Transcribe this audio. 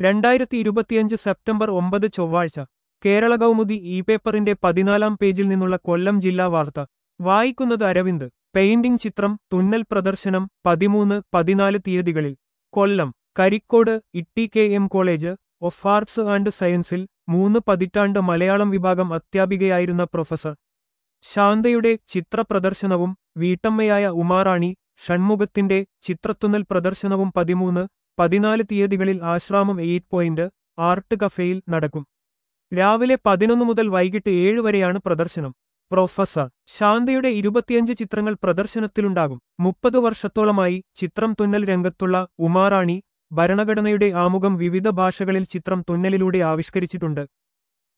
രണ്ടായിരത്തി ഇരുപത്തിയഞ്ച് സെപ്റ്റംബർ ഒമ്പത് ചൊവ്വാഴ്ച കേരള കൗമുദി ഇ പേപ്പറിന്റെ പതിനാലാം പേജിൽ നിന്നുള്ള കൊല്ലം ജില്ലാ വാർത്ത വായിക്കുന്നത് അരവിന്ദ് പെയിന്റിംഗ് ചിത്രം തുന്നൽ പ്രദർശനം പതിമൂന്ന് പതിനാല് തീയതികളിൽ Kollam Karikode Itty K M college of arts and സയൻസിൽ മൂന്ന് പതിറ്റാണ്ട് മലയാളം വിഭാഗം അധ്യാപികയായിരുന്ന പ്രൊഫസർ ശാന്തയുടെ ചിത്രപ്രദർശനവും വീട്ടമ്മയായ ഉമാറാണി ഷൺമുഖത്തിന്റെ ചിത്രത്തുന്നൽ പ്രദർശനവും പതിമൂന്ന് പതിനാല് തീയതികളിൽ ആശ്രാമം എയ്റ്റ് പോയിന്റ് ആർട്ട് കഫേയിൽ നടക്കും രാവിലെ പതിനൊന്ന് മുതൽ വൈകിട്ട് ഏഴ് വരെയാണ് പ്രദർശനം പ്രൊഫസർ ശാന്തയുടെ ഇരുപത്തിയഞ്ച് ചിത്രങ്ങൾ പ്രദർശനത്തിലുണ്ടാകും മുപ്പത് വർഷത്തോളമായി ചിത്രം തുന്നൽ രംഗത്തുള്ള ഉമാറാണി ഭരണഘടനയുടെ ആമുഖം വിവിധ ഭാഷകളിൽ ചിത്രം തുന്നലിലൂടെ ആവിഷ്കരിച്ചിട്ടുണ്ട്